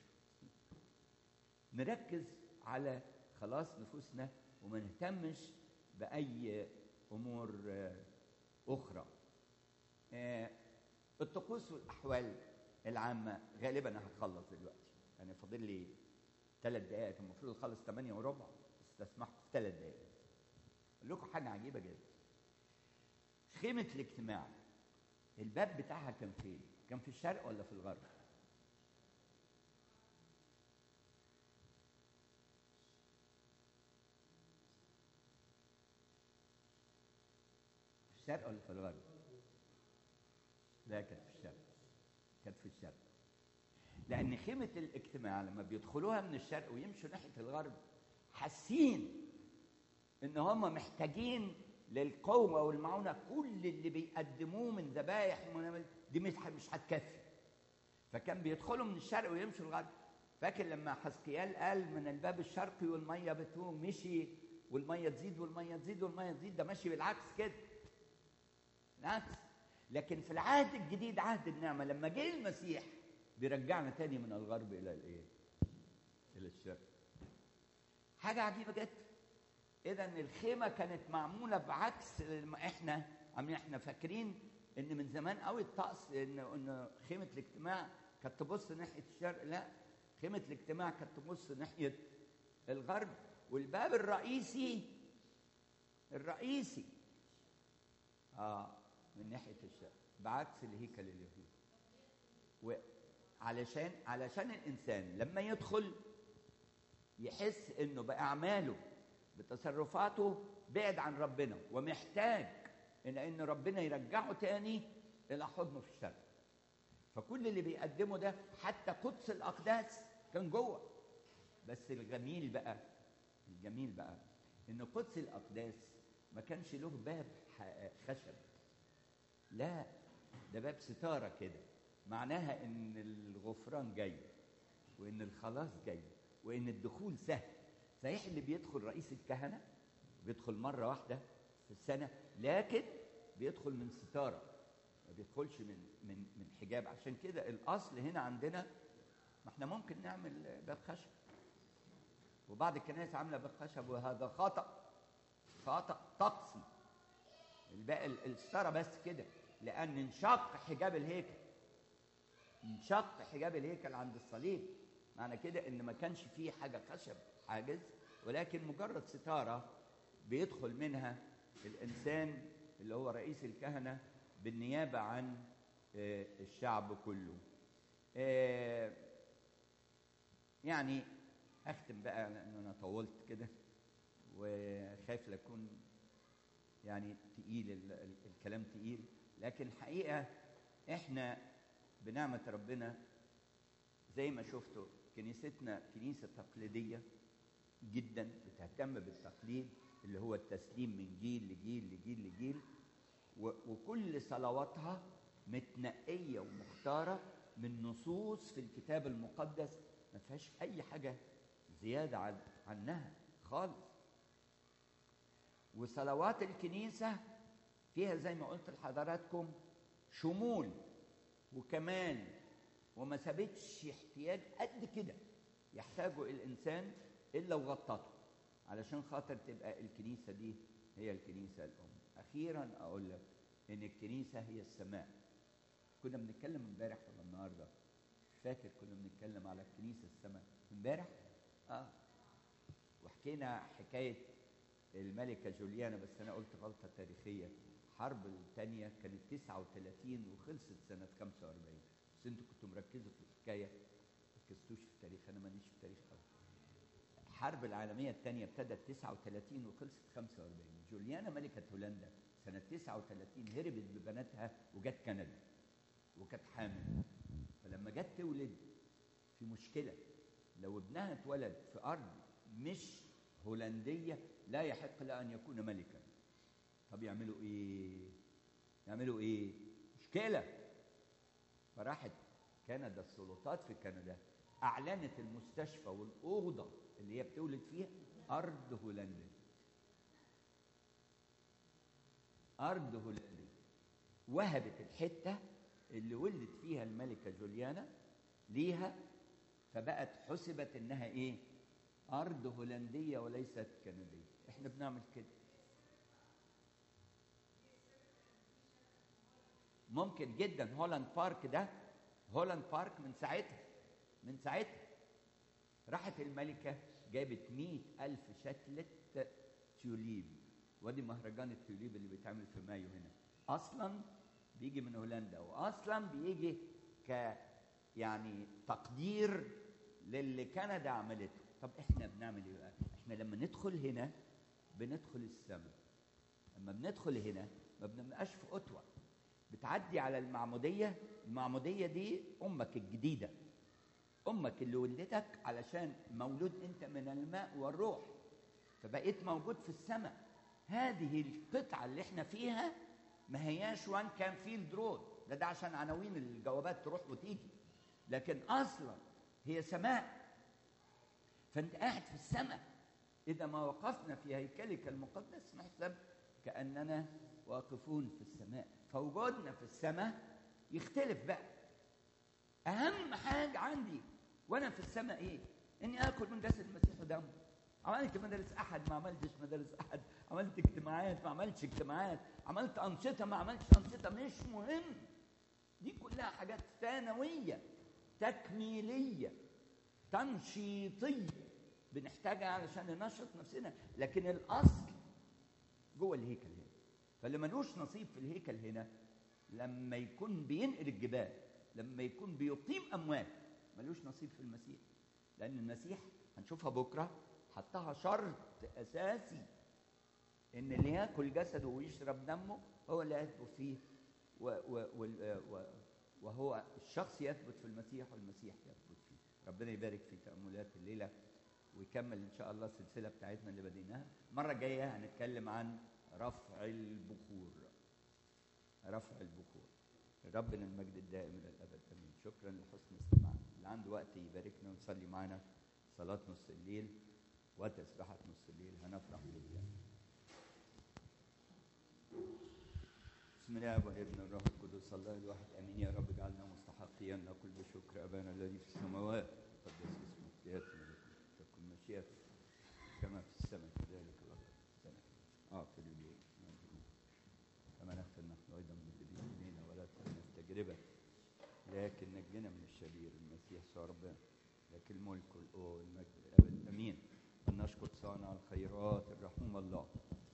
Speaker 1: نركز على خلاص نفوسنا وما نهتمش باي امور آه، اخرى آه، الطقوس والاحوال العامه غالبا انا هخلص دلوقتي يعني فاضل لي ثلاث دقائق كان المفروض اخلص 8 وربع استسمحت في ثلاث دقائق اقول لكم حاجه عجيبه جدا خيمه الاجتماع الباب بتاعها كان فين؟ كان في الشرق ولا في الغرب؟ في الشرق ولا في الغرب؟ لا كانت في الشرق كانت في الشرق لان خيمه الاجتماع لما بيدخلوها من الشرق ويمشوا ناحيه الغرب حاسين ان هم محتاجين للقوه والمعونه كل اللي بيقدموه من ذبايح ومن دي مش مش هتكفي فكان بيدخلوا من الشرق ويمشوا الغرب فاكر لما حسقيال قال من الباب الشرقي والميه بتقوم مشي والميه تزيد والميه تزيد والميه تزيد ده ماشي بالعكس كده بالعكس لكن في العهد الجديد عهد النعمه لما جه المسيح بيرجعنا تاني من الغرب الى الايه؟ الى الشرق. حاجه عجيبه جدا. اذا الخيمه كانت معموله بعكس ما احنا عاملين احنا فاكرين ان من زمان قوي الطقس ان ان خيمه الاجتماع كانت تبص ناحيه الشرق لا خيمه الاجتماع كانت تبص ناحيه الغرب والباب الرئيسي الرئيسي اه من ناحيه الشرق بعكس الهيكل اليهودي وعلشان علشان الانسان لما يدخل يحس انه باعماله بتصرفاته بعد عن ربنا ومحتاج ان ان ربنا يرجعه تاني الى حضنه في الشرق فكل اللي بيقدمه ده حتى قدس الاقداس كان جوه بس الجميل بقى الجميل بقى ان قدس الاقداس ما كانش له باب خشب لا ده باب ستاره كده معناها ان الغفران جاي وان الخلاص جاي وان الدخول سهل صحيح اللي بيدخل رئيس الكهنه بيدخل مره واحده في السنه لكن بيدخل من ستاره ما بيدخلش من من من حجاب عشان كده الاصل هنا عندنا ما احنا ممكن نعمل باب خشب وبعض الكنائس عامله باب خشب وهذا خطا خطا طقسي الباقي الستاره بس كده لان انشق حجاب الهيكل انشق حجاب الهيكل عند الصليب معنى كده ان ما كانش فيه حاجه خشب حاجز ولكن مجرد ستاره بيدخل منها الانسان اللي هو رئيس الكهنه بالنيابه عن الشعب كله يعني اختم بقى لان انا طولت كده وخايف لاكون يعني تقيل الكلام تقيل لكن الحقيقه احنا بنعمه ربنا زي ما شفتوا كنيستنا كنيسه تقليديه جدا بتهتم بالتقليد اللي هو التسليم من جيل لجيل لجيل لجيل وكل صلواتها متنقيه ومختاره من نصوص في الكتاب المقدس ما فيهاش اي حاجه زياده عن عنها خالص وصلوات الكنيسه فيها زي ما قلت لحضراتكم شمول وكمان وما سابتش احتياج قد كده يحتاجه الانسان الا وغطته علشان خاطر تبقى الكنيسه دي هي الكنيسه الام اخيرا اقول لك ان الكنيسه هي السماء كنا بنتكلم امبارح ولا النهارده فاكر كنا بنتكلم على الكنيسه السماء امبارح اه وحكينا حكايه الملكه جوليانا بس انا قلت غلطه تاريخيه الحرب الثانيه كانت 39 وخلصت سنه 45 بس انتوا كنتوا مركزوا في الحكايه ما ركزتوش في التاريخ انا ماليش في التاريخ قوي الحرب العالميه الثانيه ابتدت 39 وخلصت 45 جوليانا ملكه هولندا سنه 39 هربت ببناتها وجت كندا وكانت حامل فلما جت تولد في مشكله لو ابنها اتولد في ارض مش هولنديه لا يحق لها ان يكون ملكا طب يعملوا ايه يعملوا ايه مشكله فراحت كندا السلطات في كندا اعلنت المستشفى والاوضه اللي هي بتولد فيها ارض هولنديه ارض هولنديه وهبت الحته اللي ولدت فيها الملكه جوليانا ليها فبقت حسبت انها ايه ارض هولنديه وليست كنديه احنا بنعمل كده ممكن جدا هولاند بارك ده هولاند بارك من ساعتها من ساعتها راحت الملكة جابت مئة ألف شتلة تيوليب وادي مهرجان التيوليب اللي بيتعمل في مايو هنا أصلا بيجي من هولندا وأصلا بيجي ك يعني تقدير للي كندا عملته طب احنا بنعمل ايه بقى احنا لما ندخل هنا بندخل السماء لما بندخل هنا ما بنبقاش في قطوه بتعدي على المعموديه المعموديه دي امك الجديده امك اللي ولدتك علشان مولود انت من الماء والروح فبقيت موجود في السماء هذه القطعه اللي احنا فيها ما هياش وان كان فيلد رود ده ده عشان عناوين الجوابات تروح وتيجي لكن اصلا هي سماء فانت قاعد في السماء اذا ما وقفنا في هيكلك المقدس نحسب كاننا واقفون في السماء فوجودنا في السماء يختلف بقى اهم حاجه عندي وانا في السماء ايه اني اكل من جسد المسيح ودمه عملت مدارس احد ما عملتش مدارس احد عملت اجتماعات ما عملتش اجتماعات عملت انشطه ما عملتش انشطه مش مهم دي كلها حاجات ثانويه تكميليه تنشيطيه بنحتاجها علشان ننشط نفسنا لكن الاصل جوه الهيكل هنا فاللي ملوش نصيب في الهيكل هنا لما يكون بينقل الجبال لما يكون بيقيم اموات ملوش نصيب في المسيح لان المسيح هنشوفها بكره حطها شرط اساسي ان اللي ياكل جسده ويشرب دمه هو اللي يثبت فيه و و و وهو الشخص يثبت في المسيح والمسيح يثبت فيه ربنا يبارك في تاملات الليله ويكمل ان شاء الله السلسله بتاعتنا اللي بديناها المره الجايه هنتكلم عن رفع البخور رفع البخور ربنا المجد الدائم الى الابد امين شكرا لحسن استماعنا اللي عنده وقت يباركنا ويصلي معنا صلاه نص الليل وتسبحه نص الليل هنفرح بالله بسم الله والابن الروح القدس الله الواحد امين يا رب اجعلنا مستحقين نقول بشكر ابانا الذي في السماوات قدس اسمك ياتي ملكك تكن مشيئتك كما في السماء كذلك الارض السماء اعطي اليوم كما نغفر نحن ايضا المذنبين الينا ولا تدخلنا في تجربه لكن نجنا من الشرير المسيح يسوع ربنا لك الملك والقوه والمجد الابد امين نشكر صانع الخيرات الرحوم الله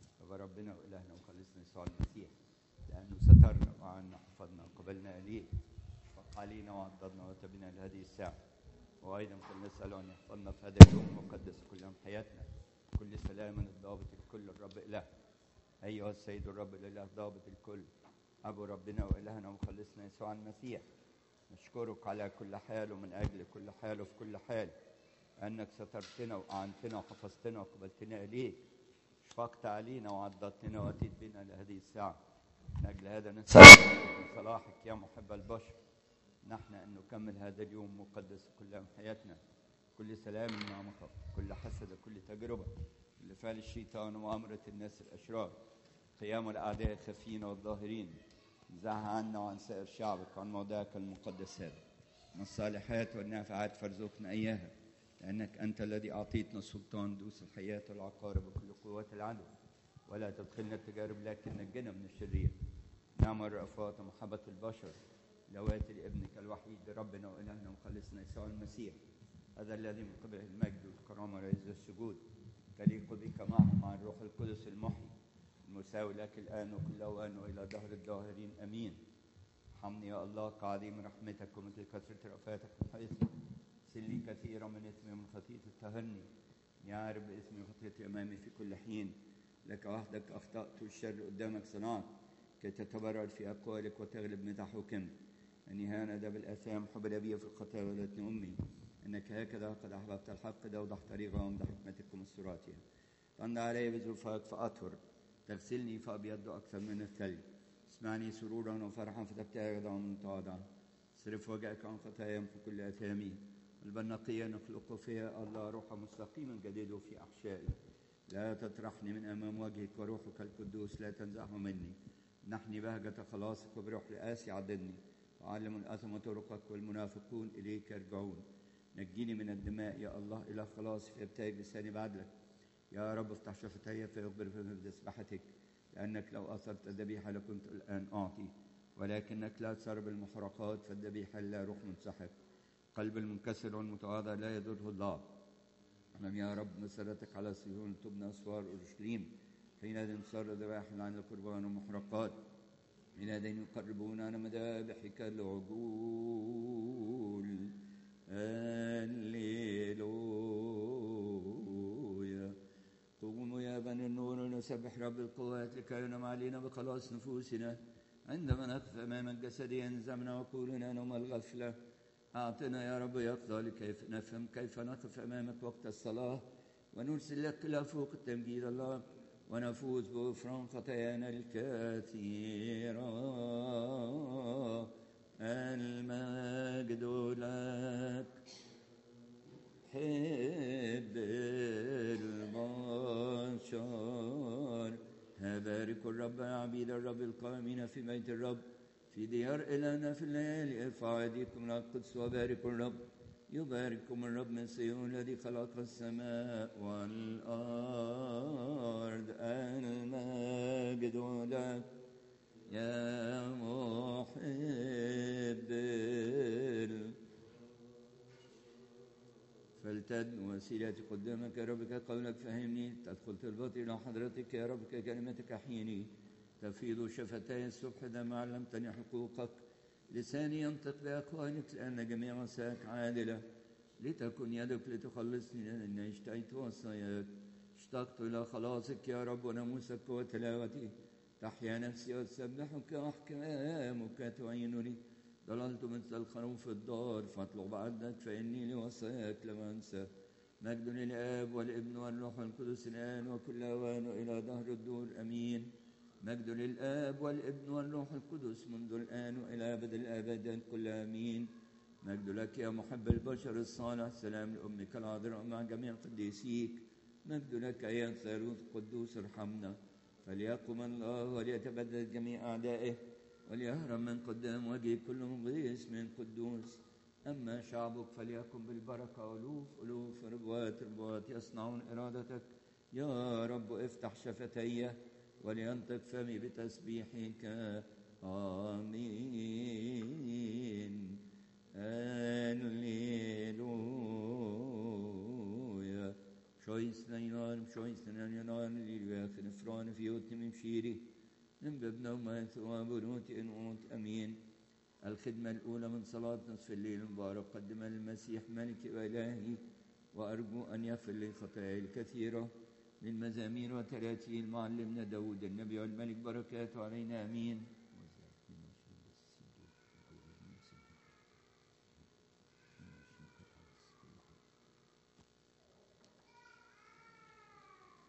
Speaker 1: ربنا والهنا وخلصنا يسوع المسيح لانه سترنا وعنا حفظنا وقبلنا اليه شفق علينا وعضدنا وتبنا لهذه الساعه وايضا فلنساله ان يحفظنا في هذا اليوم المقدس كل يوم حياتنا كل سلام الضابط الكل الرب اله ايها السيد الرب الاله ضابط الكل ابو ربنا والهنا ومخلصنا يسوع المسيح نشكرك على كل حال ومن اجل كل حال وفي كل حال انك سترتنا واعنتنا وحفظتنا وقبلتنا اليك شفقت علينا وعضدتنا واتيت بنا لهذه الساعه من اجل هذا نسال من صلاحك يا محب البشر نحن ان نكمل هذا اليوم مقدس كل يوم حياتنا كل سلام مع مخاف كل حسد كل تجربه كل فعل الشيطان وامره الناس الاشرار قيام الاعداء الخفين والظاهرين انزعها عنا وعن سائر شعبك وعن موضعك المقدس هذا من الصالحات والنافعات فارزقنا اياها لانك انت الذي اعطيتنا السلطان دوس الحياه والعقارب وكل قوات العدو ولا تدخلنا التجارب لكن نجنا من الشرير نعم الرأفات ومحبة البشر لواتي لابنك الوحيد ربنا وإلهنا ومخلصنا يسوع المسيح هذا الذي من قبله المجد والكرامة والعز والسجود تليق بك معه مع الروح القدس المحيي المساوي لك الآن وكل أوان وإلى دهر الداهرين أمين ارحمني يا الله كعظيم رحمتك ومثل كثرة رأفاتك وحيثك سلي كثيرا من إثمي ومن خطيئتي طهرني يا رب اسمي وخطيئتي أمامي في كل حين لك وحدك أخطأت الشر قدامك صنعت كي تتبرر في أقوالك وتغلب متى حكمت أني هاند بالأثام حبل بي في الخطايا ولدتني أمي أنك هكذا قد أحببت الحق دوضح طريقة وامدح حكمتك ومسراتها تنضى علي بزلفاك فأطهر تغسلني فأبيض أكثر من الثلج اسمعني سرورا وفرحا فتبتعد عن متواضعا صرف وجهك عن خطاياهم في كل أثامي البنقية نخلق فيها الله روحا مستقيما جديده في أحشائي لا تطرحني من أمام وجهك وروحك القدوس لا تنزعه مني نحني بهجة خلاصك وبروح لآسي عضدني وعلم الأثم طرقك والمنافقون إليك يرجعون نجيني من الدماء يا الله إلى خلاص فيبتهج لساني بعدلك يا رب افتح شفتي فيخبر في بتسبحتك لأنك لو أثرت الذبيحة لكنت الآن أعطي ولكنك لا تسرب المحرقات فالذبيحة لا روح منسحق قلب المنكسر والمتواضع لا يضره الله أمام يا رب مسيرتك على صهيون تبنى أسوار أورشليم حينئذ صار ذبائح عن القربان والمحرقات حينئذ يقربون على مذابحك العجول هللويا قوموا يا بني النور ونسبح رب القوات لكي ينم علينا بخلاص نفوسنا عندما نقف أمام الجسد ينزمنا وقولنا نوم الغفلة أعطنا يا رب يقظة لكيف نفهم كيف نقف أمامك وقت الصلاة ونرسل لك إلى فوق التمجيد الله ونفوز بغفران خطايانا الكثيرة المجد لك حب البشر بارك الرب يا عبيد الرب القائمين في بيت الرب في ديار إلهنا في الليالي ارفعوا أيديكم إلى القدس وباركوا الرب يبارككم الرب من صيون الذي خلق السماء والأرض المجد لك يا محب فلتد وسيلتي قدامك يا رب قولك فهمني تدخل تربطي إلى حضرتك يا رب كلمتك أحيني تفيض شفتي الصبح دم علمتني حقوقك لساني ينطق بأقوالك لأن جميع وسائك عادلة لتكن يدك لتخلصني لأني اشتهيت وصاياك اشتقت إلى خلاصك يا رب وناموسك وتلاوتي تحيا نفسي وتسبحك وأحكامك تعينني ضللت مثل الخروف في الدار فاطلب عبدك فإني لوصاياك لم أنسى مجد للآب والابن والروح القدس الآن وكل أوان إلى دهر الدور أمين مجد للآب والابن والروح القدس منذ الآن وإلى أبد الآبد كل آمين مجد لك يا محب البشر الصالح سلام لأمك العذراء مع جميع قديسيك مجد لك يا ثالوث قدوس ارحمنا فليقم الله وليتبدل جميع أعدائه وليهرم من قدام وجهه كل مغيث من قدوس أما شعبك فليكن بالبركة ألوف ألوف ربوات ربوات يصنعون إرادتك يا رب افتح شفتي ولينطق فمي بتسبيحك آمين هللويا شويسنا ينار شويسنا ينار للواخ نفران في يوتم مشيري من بابنا وما ثواب ونوت انوت امين الخدمة الأولى من صلاة نصف الليل المبارك قدمها للمسيح ملك وإلهي وأرجو أن يغفر لي خطاياي الكثيرة من مزامير وتراتيل معلمنا داود النبي والملك بركاته علينا أمين